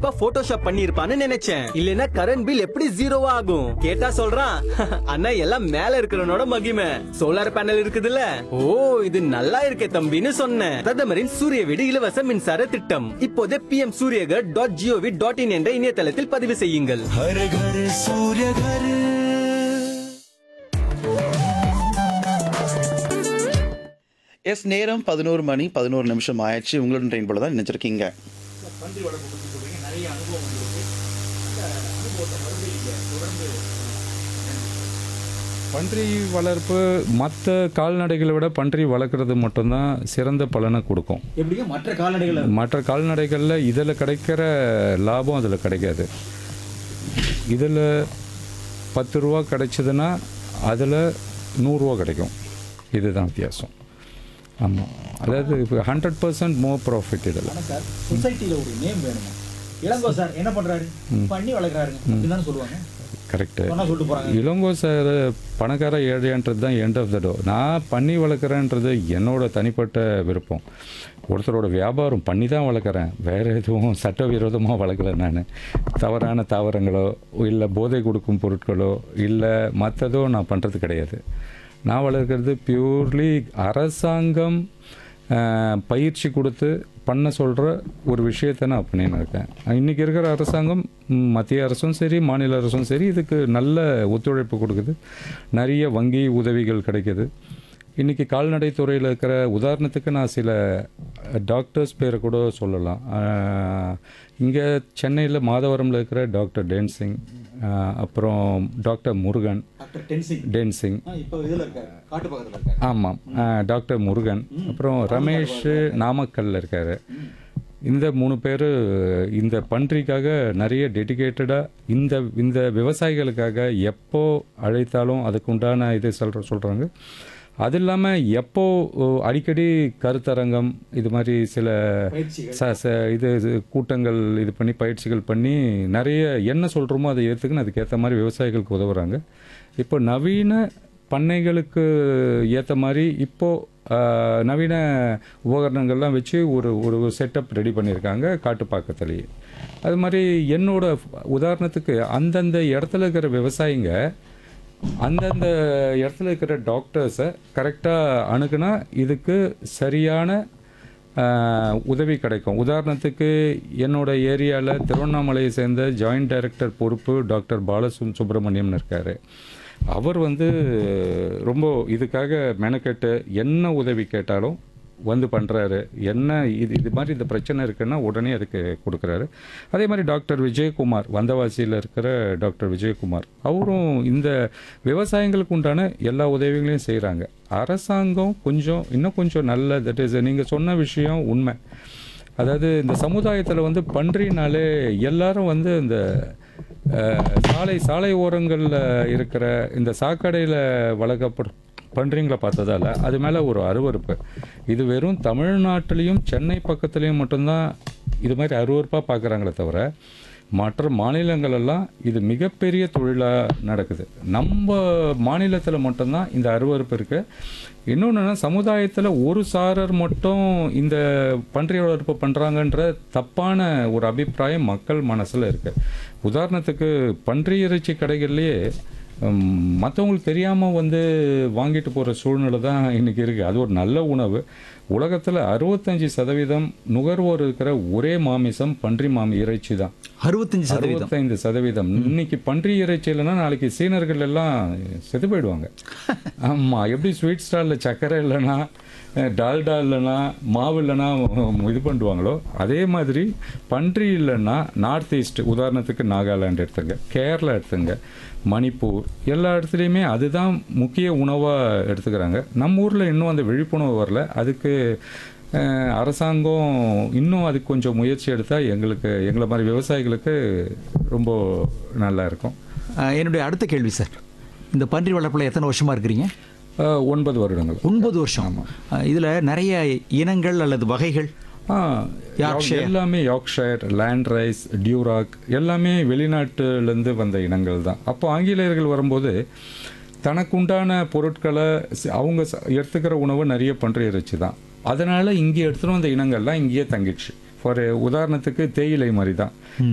கண்டிப்பா போட்டோஷாப் பண்ணிருப்பான்னு நினைச்சேன் இல்லனா கரண்ட் பில் எப்படி ஜீரோவா ஆகும் கேட்டா சொல்றான் அண்ணா எல்லாம் மேல இருக்கிறவனோட மகிமை சோலார் பேனல் இருக்குதுல்ல ஓ இது நல்லா இருக்கே தம்பின்னு சொன்னேன் பிரதமரின் சூரிய வீடு இலவச மின்சார திட்டம் இப்போதே PM Suryaghar dot GOV dot in என்ற இணையதளத்தில் பதிவு செய்யுங்கள் हर घर सूर्य घर எஸ் நேரம் பதினோரு மணி பதினோரு நிமிஷம் ஆயிடுச்சு உங்களுடன் ட்ரெயின் போல தான் நினைச்சிருக்கீங்க பன்றி வளர்ப்பு மற்ற கால்நடைகளை விட பன்றி வளர்க்குறது மட்டும்தான் சிறந்த பலனை கொடுக்கும் எப்படிங்க மற்ற கால்நடைகள் மற்ற கால்நடைகளில் இதில் கிடைக்கிற லாபம் அதில் கிடைக்காது இதில் பத்து ரூபா கிடைச்சதுன்னா அதில் நூறுரூவா கிடைக்கும் இதுதான் வித்தியாசம் ஆமாம் அதாவது இப்போ ஹண்ட்ரட் பர்சன்ட் மோர் ப்ராஃபிட் இதில் ஆனா சார் சொசைட்டில ஒரு நேம் வேணுங்க இளங்கோ சார் என்ன பண்றாரு பண்ணி வளர்க்குறாருங்க அப்படின்னு சொல்லுவாங்க கரெக்டு சொன்னா சொல்லிட்டு போறாங்க இளங்கோ சார் பணக்கார ஏழைன்றது தான் எண்ட் ஆஃப் த டோ நான் பண்ணி வளர்க்குறேன்றது என்னோட தனிப்பட்ட விருப்பம் ஒருத்தரோட வியாபாரம் பண்ணி தான் வளர்க்குறேன் வேறு எதுவும் சட்டவிரோதமாக வளர்க்கல நான் தவறான தாவரங்களோ இல்லை போதை கொடுக்கும் பொருட்களோ இல்லை மற்றதோ நான் பண்ணுறது கிடையாது நான் வளர்க்குறது பியூர்லி அரசாங்கம் ஆஹ், பயிற்சி கொடுத்து பண்ண சொல்கிற ஒரு விஷயத்தை நான் பண்ணின்னு இருக்கேன் இன்றைக்கி இருக்கிற அரசாங்கம் ம், மத்திய அரசும் சரி மாநில அரசும் சரி இதுக்கு நல்ல ஒத்துழைப்பு கொடுக்குது நிறைய வங்கி உதவிகள் கிடைக்குது இன்றைக்கி கால்நடை துறையில் இருக்கிற உதாரணத்துக்கு நான் சில டாக்டர்ஸ் பேரை கூட சொல்லலாம் இங்கே சென்னையில் மாதவரமில் இருக்கிற டாக்டர் டேன்சிங் ஆஹ், அப்புறம் டாக்டர் முருகன் டாக்டர் டென்சிங் டேன்சிங் இப்போ இதுல இருக்காரு காட்டு பக்கத்துல இருக்காரு ஆமாம் டாக்டர் முருகன் அப்புறம் ரமேஷ் நாமக்கல்ல இருக்காரு இந்த மூணு பேர் இந்த பன்றிக்காக நிறைய டெடிகேட்டடாக இந்த இந்த விவசாயிகளுக்காக எப்போ அழைத்தாலும் அதுக்கு உண்டான இது சொல்கிற சொல்கிறாங்க அது இல்லாமல் எப்போ ஓ, அடிக்கடி கருத்தரங்கம் இது மாதிரி சில பயிற்சிகள் ச ச இது இது கூட்டங்கள் இது பண்ணி பயிற்சிகள் பண்ணி நிறைய என்ன சொல்கிறோமோ அதை ஏற்றுக்குன்னு அதுக்கேற்ற மாதிரி விவசாயிகளுக்கு உதவுறாங்க இப்போ நவீன பண்ணைகளுக்கு ஏற்ற மாதிரி இப்போது நவீன உபகரணங்கள்லாம் வச்சு ஒரு ஒரு செட்டப் ரெடி பண்ணியிருக்காங்க காட்டுப்பாக்கத்துலேயே அது மாதிரி என்னோட உதாரணத்துக்கு அந்தந்த இடத்துல இருக்கிற விவசாயிங்க அந்தந்த இடத்துல இருக்கிற டாக்டர்ஸை கரெக்டாக அணுகுனா இதுக்கு சரியான ஆஹ், உதவி கிடைக்கும் உதாரணத்துக்கு என்னோட ஏரியாவில் திருவண்ணாமலையை சேர்ந்த ஜாயிண்ட் டைரக்டர் பொறுப்பு டாக்டர் பாலசும் சுப்பிரமணியம்னு இருக்கார் அவர் வந்து ரொம்ப இதுக்காக மெனக்கெட்டு என்ன உதவி கேட்டாலும் வந்து பண்ணுறாரு என்ன இது இது மாதிரி இந்த பிரச்சனை இருக்குன்னா உடனே அதுக்கு கொடுக்குறாரு அதே மாதிரி டாக்டர் விஜயகுமார் வந்தவாசியில் இருக்கிற டாக்டர் விஜயகுமார் அவரும் இந்த விவசாயிகளுக்கு உண்டான எல்லா உதவிகளையும் செய்கிறாங்க அரசாங்கம் கொஞ்சம் இன்னும் கொஞ்சம் நல்ல தட் இஸ் நீங்கள் சொன்ன விஷயம் உண்மை அதாவது இந்த சமுதாயத்தில் வந்து பன்றினாலே எல்லாரும் வந்து இந்த அஹ், சாலை சாலை ஓரங்களில் இருக்கிற இந்த சாக்கடையில் வளர்க்கப்படும் பன்றிங்களை பார்த்ததால அது மேலே ஒரு அருவருப்பு இது வெறும் தமிழ்நாட்டிலையும் சென்னை பக்கத்துலேயும் மட்டும்தான் இது மாதிரி அருவருப்பாக பார்க்குறாங்களே தவிர மற்ற மாநிலங்களெல்லாம் இது மிகப்பெரிய தொழிலாக நடக்குது நம்ம மாநிலத்தில் மட்டும்தான் இந்த அருவருப்பு இருக்கு இன்னொன்று சமுதாயத்தில் ஒரு சாரர் மட்டும் இந்த பன்றி வளர்ப்பு பண்ணுறாங்கன்ற தப்பான ஒரு அபிப்பிராயம் மக்கள் மனசில் இருக்கு உதாரணத்துக்கு பன்றி இறைச்சி கடைகள்லேயே மற்றவங்களுக்கு தெரியாமல் வந்து வாங்கிட்டு போகிற சூழ்நிலை தான் இன்றைக்கி இருக்குது அது ஒரு நல்ல உணவு உலகத்தில் அறுபத்தஞ்சி சதவீதம் நுகர்வோர் இருக்கிற ஒரே மாமிசம் பன்றி மாமி இறைச்சி தான் அறுபத்தஞ்சு சதவீதம் அறுபத்தைந்து சதவீதம் இன்னைக்கு பன்றி இறைச்சி இல்லைன்னா நாளைக்கு சீனர்கள் எல்லாம் செத்து போயிடுவாங்க ஆமா எப்படி ஸ்வீட் ஸ்டாலில் சர்க்கரை இல்லைன்னா அஹ், டால்டா இல்லைன்னா மாவு இல்லைன்னா உம், இது பண்ணுவாங்களோ அதே மாதிரி பன்றி இல்லைன்னா நார்த் ஈஸ்ட் உதாரணத்துக்கு நாகாலாந்து எடுத்துங்க கேரளா எடுத்துங்க மணிப்பூர் எல்லா இடத்துலையுமே அதுதான் முக்கிய உணவாக எடுத்துக்கிறாங்க நம்ம ஊரில் இன்னும் அந்த விழிப்புணர்வு வரல அதுக்கு அஹ், அரசாங்கம் இன்னும் அதுக்கு கொஞ்சம் முயற்சி எடுத்தால் எங்களுக்கு எங்களை மாதிரி விவசாயிகளுக்கு ரொம்ப நல்லா இருக்கும் அஹ், என்னுடைய அடுத்த கேள்வி சார் இந்த பன்றி வளர்ப்புல எத்தனை வருஷமா இருக்கிறீங்க அஹ், ஒன்பது வருடங்கள் ஒன்பது வருஷம் அஹ், இதுல நிறைய இனங்கள் அல்லது வகைகள் ஆ, Yorkshire. எல்லாமே யார்க்ஷயர் லேண்ட் ரைஸ் டியூராக் எல்லாமே வெளிநாட்டுலேருந்து வந்த இனங்கள் தான் அப்போ ஆங்கிலேயர்கள் வரும்போது தனக்குண்டான பொருட்களை சி- அவங்க ச- எடுத்துக்கிற உணவு நிறைய பன்றி இறைச்சி தான் அதனால் இங்கே எடுத்துகிட்டு வந்த இனங்கள்லாம் இங்கேயே தங்கிடுச்சு ஃபார் உதாரணத்துக்கு தேயிலை மாதிரி தான்